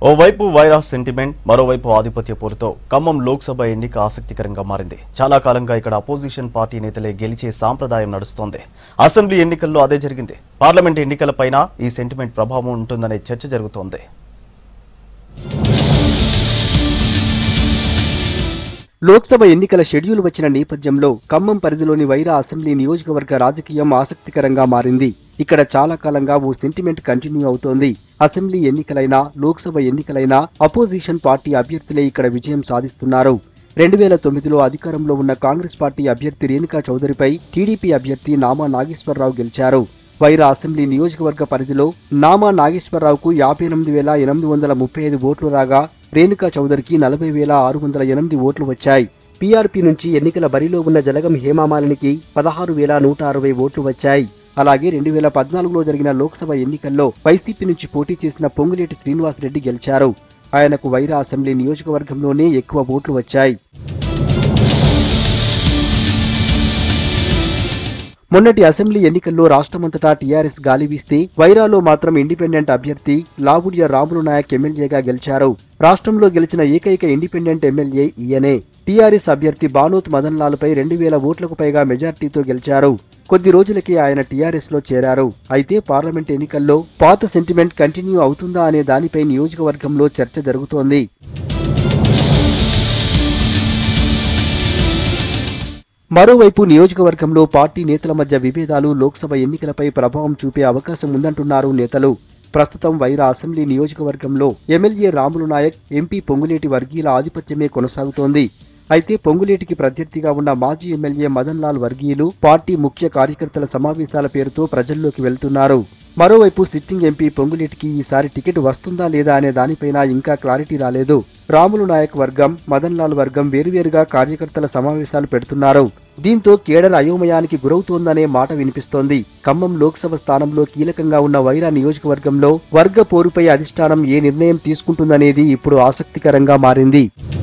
ఓవైపు virus sentiment మరోవైపు ఆధిపత్య పోరుతో ఖమ్మం లోక్సభ ఎన్నిక ఆసక్తికరంగా మారింది చాలా కాలంగా ఇక్కడ అపోజిషన్ పార్టీ నేతలే గెలిచే సాంప్రదాయం నడుస్తోంది అసెంబ్లీ ఎన్నికల్లో అదే జరిగింది పార్లమెంట్ ఎన్నికలపైన ఈ సెంటిమెంట్ ప్రభావం ఉంటుందనే చర్చ జరుగుతోంది లోక్సభ ఎన్నికల షెడ్యూల్ వచ్చిన నేపథ్యంలో ఖమ్మం పరిధిలోని వైరా అసెంబ్లీ నియోజకవర్గ రాజకీయం ఆసక్తికరంగా మారింది ఇక్కడ చాలా కాలంగా ఓ సెంటిమెంట్ కంటిన్యూ అవుతోంది అసెంబ్లీ ఎన్నికలైనా లోక్సభ ఎన్నికలైనా అపోజిషన్ పార్టీ అభ్యర్థులే ఇక్కడ విజయం సాధిస్తున్నారు రెండు వేల తొమ్మిదిలో అధికారంలో ఉన్న కాంగ్రెస్ పార్టీ అభ్యర్థి రేణుకా చౌదరిపై టీడీపీ అభ్యర్థి నామా నాగేశ్వరరావు గెలిచారు వైరా అసెంబ్లీ నియోజకవర్గ పరిధిలో నామా నాగేశ్వరరావుకు యాభై ఎనిమిది వేల ఎనిమిది వందల ముప్పై ఐదు ఓట్లు రాగా రేణుకా చౌదరికి నలభై వేల ఆరు వందల ఎనిమిది ఓట్లు వచ్చాయి పీఆర్పీ నుంచి ఎన్నికల బరిలో ఉన్న జలగం హేమామాలినికి పదహారు వేల నూట అరవై ఓట్లు వచ్చాయి అలాగే రెండు వేల పద్నాలుగులో జరిగిన లోక్సభ ఎన్నికల్లో వైసీపీ నుంచి పోటీ చేసిన పొంగులేటి శ్రీనివాసరెడ్డి గెలిచారు ఆయనకు వైరా అసెంబ్లీ నియోజకవర్గంలోనే ఎక్కువ ఓట్లు వచ్చాయి మొన్నటి అసెంబ్లీ ఎన్నికల్లో రాష్ట్రమంతటా టీఆర్ఎస్ గాలి వీస్తే వైరాలో మాత్రం ఇండిపెండెంట్ అభ్యర్థి లావుడియ రాములు నాయక్ ఎమ్మెల్యేగా గెలిచారు రాష్ట్రంలో గెలిచిన ఏకైక ఇండిపెండెంట్ ఎమ్మెల్యే ఈయనే టీఆర్ఎస్ అభ్యర్థి బానోత్ మదన్ లాల్ పై రెండు వేల ఓట్లకు పైగా మెజార్టీతో గెలిచారు కొద్ది రోజులకి ఆయన టీఆర్ఎస్ లో చేరారు అయితే పార్లమెంట్ ఎన్నికల్లో పాత సెంటిమెంట్ కంటిన్యూ అవుతుందా అనే దానిపై నియోజకవర్గంలో చర్చ జరుగుతోంది మరోవైపు నియోజకవర్గంలో పార్టీ నేతల మధ్య విభేదాలు లోక్సభ ఎన్నికలపై ప్రభావం చూపే అవకాశం ఉందంటున్నారు నేతలు ప్రస్తుతం వైరా అసెంబ్లీ నియోజకవర్గంలో ఎమ్మెల్యే రాములు నాయక్ ఎంపీ పొంగులేటి వర్గీయుల ఆధిపత్యమే కొనసాగుతోంది అయితే పొంగులేటికి ప్రత్యర్థిగా ఉన్న మాజీ ఎమ్మెల్యే మదన్ లాల్ వర్గీయులు పార్టీ ముఖ్య కార్యకర్తల సమావేశాల పేరుతో ప్రజల్లోకి వెళ్తున్నారు మరోవైపు సిట్టింగ్ ఎంపీ పొంగులేటికి ఈసారి టికెట్ వస్తుందా లేదా అనే దానిపైన ఇంకా క్లారిటీ రాలేదు రాములు నాయక్ వర్గం మదన్ లాల్ వర్గం వేరువేరుగా కార్యకర్తల సమావేశాలు పెడుతున్నారు దీంతో కేడల అయోమయానికి గురవుతోందనే మాట వినిపిస్తోంది ఖమ్మం లోక్సభ స్థానంలో కీలకంగా ఉన్న వైరా నియోజకవర్గంలో వర్గ పోరుపై అధిష్టానం ఏ నిర్ణయం తీసుకుంటుందనేది ఇప్పుడు ఆసక్తికరంగా మారింది